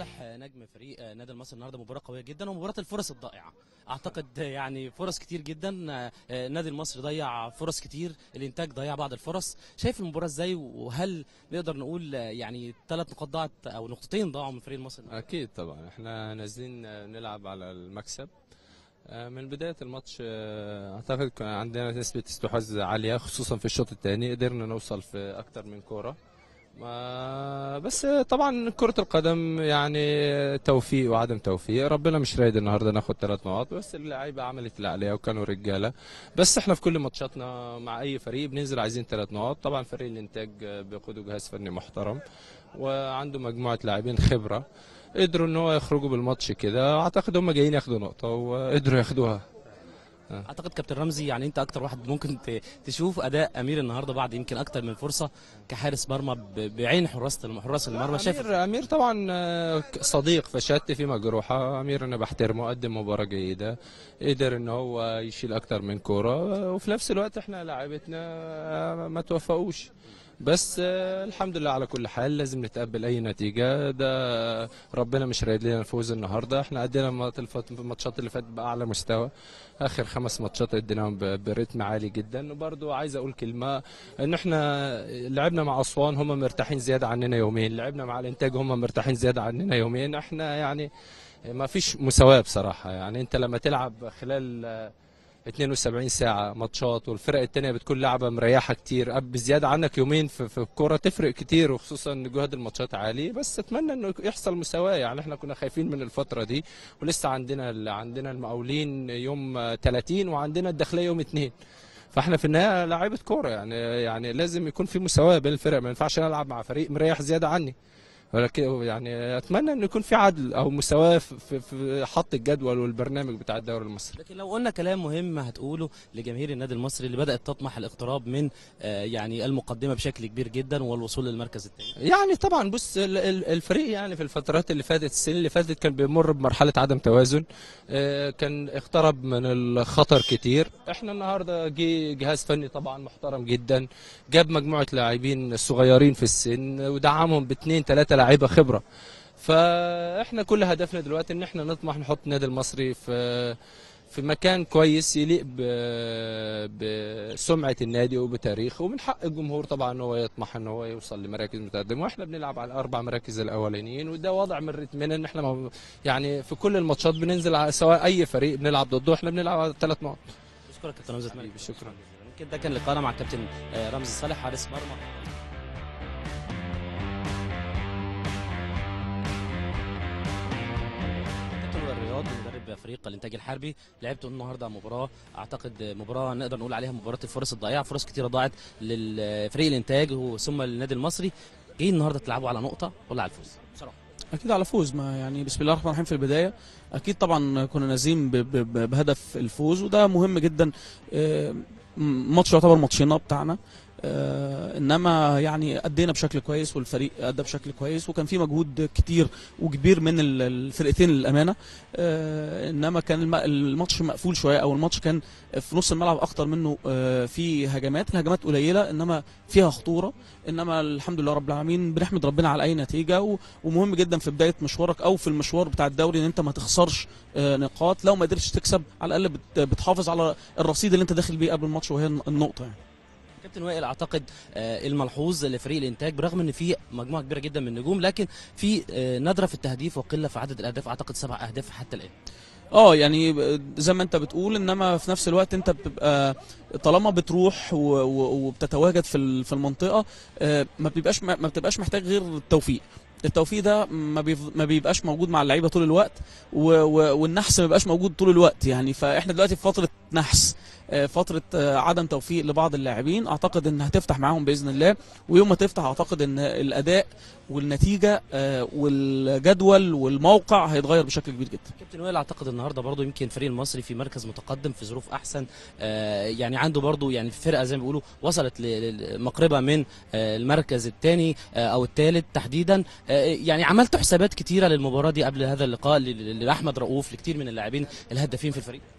صالح نجم فريق نادي المصري النهارده مباراه قويه جدا ومباراه الفرص الضائعه اعتقد يعني فرص كتير جدا نادي المصري ضيع فرص كتير الانتاج ضيع بعض الفرص شايف المباراه ازاي وهل نقدر نقول يعني ثلاث نقاط ضاعت او نقطتين ضاعوا من فريق المصري اكيد طبعا احنا نازلين نلعب على المكسب من بداية الماتش اعتقد كان عندنا نسبة استحواذ عالية خصوصا في الشوط الثاني قدرنا نوصل في اكتر من كورة ما بس طبعا كرة القدم يعني توفيق وعدم توفيق ربنا مش رايد النهارده ناخد ثلاث نقاط بس اللعيبة عملت اللي عليها وكانوا رجالة بس احنا في كل ماتشاتنا مع اي فريق بننزل عايزين ثلاث نقاط طبعا فريق الانتاج بيقوده جهاز فني محترم وعنده مجموعة لاعبين خبرة قدروا ان هو يخرجوا بالماتش كده اعتقد هم جايين ياخدوا نقطة وقدروا ياخدوها اعتقد كابتن رمزي يعني انت اكتر واحد ممكن تشوف اداء امير النهارده بعد يمكن اكتر من فرصه كحارس مرمى بعين حراس حراس المرمى شايف امير امير طبعا صديق فشت في مجروحه امير انا بحترمه قدم مباراه جيده قدر ان هو يشيل اكتر من كوره وفي نفس الوقت احنا لاعبتنا ما توفقوش بس الحمد لله على كل حال لازم نتقبل اي نتيجه ده ربنا مش رايد لنا الفوز النهارده احنا ادينا الماتشات اللي فاتت باعلى مستوى اخر خمس ماتشات اديناهم برتم عالي جدا وبرده عايز اقول كلمه ان احنا لعبنا مع اسوان هم مرتاحين زياده عننا يومين لعبنا مع الانتاج هم مرتاحين زياده عننا يومين احنا يعني ما فيش مساواه بصراحه يعني انت لما تلعب خلال 72 ساعة ماتشات والفرق التانية بتكون لعبة مريحة كتير بزيادة عنك يومين في, في الكورة تفرق كتير وخصوصا ان جهد الماتشات عالي بس اتمنى انه يحصل مساواة يعني احنا كنا خايفين من الفترة دي ولسه عندنا عندنا المقاولين يوم 30 وعندنا الداخلية يوم 2 فاحنا في النهاية لعيبة كورة يعني يعني لازم يكون في مساواة بين الفرق ما ينفعش العب مع فريق مريح زيادة عني ولكن يعني اتمنى انه يكون في عدل او مساواه في, في حط الجدول والبرنامج بتاع الدوري المصري لكن لو قلنا كلام مهم هتقوله لجماهير النادي المصري اللي بدات تطمح الاقتراب من يعني المقدمه بشكل كبير جدا والوصول للمركز الثاني يعني طبعا بص الفريق يعني في الفترات اللي فاتت السنين اللي فاتت كان بيمر بمرحله عدم توازن كان اقترب من الخطر كتير احنا النهارده جه جهاز فني طبعا محترم جدا جاب مجموعه لاعبين صغيرين في السن ودعمهم باثنين ثلاثه لاعيبه خبره فاحنا كل هدفنا دلوقتي ان احنا نطمح نحط النادي المصري في في مكان كويس يليق بسمعه النادي وبتاريخه ومن حق الجمهور طبعا ان هو يطمح ان هو يوصل لمراكز متقدمه واحنا بنلعب على الاربع مراكز الاولانيين وده وضع من رتمنا ان احنا يعني في كل الماتشات بننزل على سواء اي فريق بنلعب ضده احنا بنلعب على ثلاث نقط بشكرك كابتن رمزي شكرا يمكن ده كان لقاءنا مع الكابتن رمزي صالح حارس مرمى الرياض مدرب فريق الانتاج الحربي لعبتوا النهارده مباراه اعتقد مباراه نقدر نقول عليها مباراه الفرص الضائعه فرص كثيره ضاعت للفريق الانتاج ثم للنادي المصري جايين النهارده تلعبوا على نقطه ولا على الفوز بصراحه اكيد على فوز ما يعني بسم الله الرحمن الرحيم في البدايه اكيد طبعا كنا نازلين بهدف الفوز وده مهم جدا ماتش يعتبر ماتشنا بتاعنا آه انما يعني ادينا بشكل كويس والفريق ادى بشكل كويس وكان في مجهود كتير وكبير من الفرقتين للامانه آه انما كان الماتش مقفول شويه او الماتش كان في نص الملعب اكتر منه آه في هجمات الهجمات قليله انما فيها خطوره انما الحمد لله رب العالمين بنحمد ربنا على اي نتيجه ومهم جدا في بدايه مشوارك او في المشوار بتاع الدوري ان انت ما تخسرش نقاط لو ما قدرتش تكسب على الاقل بتحافظ على الرصيد اللي انت داخل بيه قبل الماتش وهي النقطه يعني كابتن وائل اعتقد آه الملحوظ لفريق الانتاج برغم ان في مجموعه كبيره جدا من النجوم لكن في آه ندره في التهديف وقله في عدد الاهداف اعتقد سبع اهداف حتى الان اه يعني زي ما انت بتقول انما في نفس الوقت انت بتبقى طالما بتروح وبتتواجد في في المنطقه ما بتبقاش ما بتبقاش محتاج غير التوفيق التوفيق ده ما ما بيبقاش موجود مع اللعيبه طول الوقت والنحس ما بيبقاش موجود طول الوقت يعني فاحنا دلوقتي في فتره نحس فتره عدم توفيق لبعض اللاعبين اعتقد ان هتفتح معاهم باذن الله ويوم ما تفتح اعتقد ان الاداء والنتيجه والجدول والموقع هيتغير بشكل كبير جدا كابتن وائل اعتقد النهارده برضو يمكن الفريق المصري في مركز متقدم في ظروف احسن يعني عنده برضو يعني فرقه زي ما بيقولوا وصلت مقربه من المركز الثاني او الثالث تحديدا يعني عملت حسابات كتيره للمباراه دي قبل هذا اللقاء لاحمد رؤوف لكتير من اللاعبين الهدافين في الفريق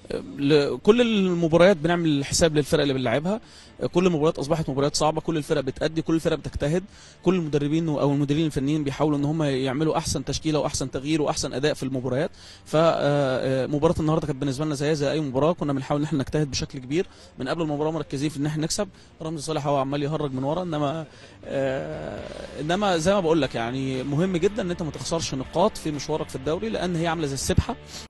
ل- كل المباريات بنعمل حساب للفرق اللي بنلعبها كل المباريات اصبحت مباريات صعبه كل الفرق بتأدي كل الفرق بتجتهد كل المدربين او المديرين الفنيين بيحاولوا ان هم يعملوا احسن تشكيله واحسن تغيير واحسن اداء في المباريات فمباراه النهارده كانت بالنسبه لنا زيها زي اي مباراه كنا بنحاول ان احنا نجتهد بشكل كبير من قبل المباراه مركزين في ان احنا نكسب رمزي صالح هو عمال يهرج من ورا انما آه، انما زي ما بقول لك يعني مهم جدا ان انت ما تخسرش نقاط في مشوارك في الدوري لان هي عامله زي السبحه